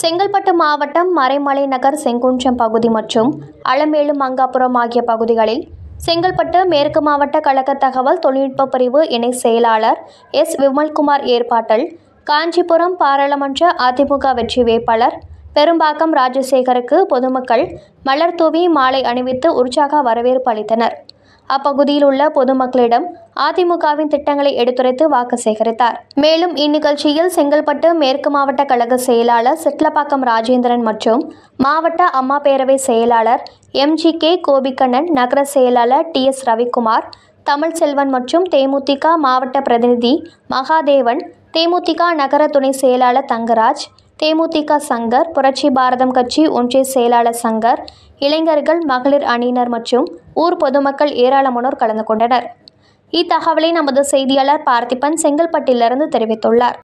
செங்கல்பட்டு மாவட்டம் மறைமலை நகர் செங்குன்றம் பகுதி மற்றும் அலமேலு மங்காபுரம் ஆகிய பகுதிகளில் செங்கல்பட்டு மேற்கு மாவட்ட கழக தகவல் தொழில்நுட்ப பிரிவு இணை செயலாளர் எஸ் விமல்குமார் ஏற்பாட்டில் காஞ்சிபுரம் பாராளுமன்ற அதிமுக வெற்றி வேட்பாளர் பெரும்பாக்கம் ராஜசேகருக்கு பொதுமக்கள் மலர் தூவி மாலை அணிவித்து உற்சாக வரவேற்பு அளித்தனர் அப்பகுதியில் உள்ள பொதுமக்களிடம் அதிமுகவின் திட்டங்களை எடுத்துரைத்து வாக்கு சேகரித்தார் மேலும் இந்நிகழ்ச்சியில் செங்கல்பட்டு மேற்கு மாவட்ட கழக செயலாளர் சிட்லப்பாக்கம் ராஜேந்திரன் மற்றும் மாவட்ட அம்மா பேரவை செயலாளர் எம்ஜி கே கோபிக்கண்ணன் நகர செயலாளர் டி எஸ் ரவிக்குமார் தமிழ்செல்வன் மற்றும் தேமுதிக மாவட்ட பிரதிநிதி மகாதேவன் தேமுதிக நகர துணை செயலாளர் தங்கராஜ் தேமுதிக சங்கர் புரட்சி பாரதம் கட்சி ஒன்றிய செயலாளர் சங்கர் இளைஞர்கள் மகளிர் அணியினர் மற்றும் ஊர் பொதுமக்கள் ஏராளமானோர் கலந்து கொண்டனர் இத்தகவலை நமது செய்தியாளர் பார்த்திபன் செங்கல்பட்டிலிருந்து தெரிவித்துள்ளார்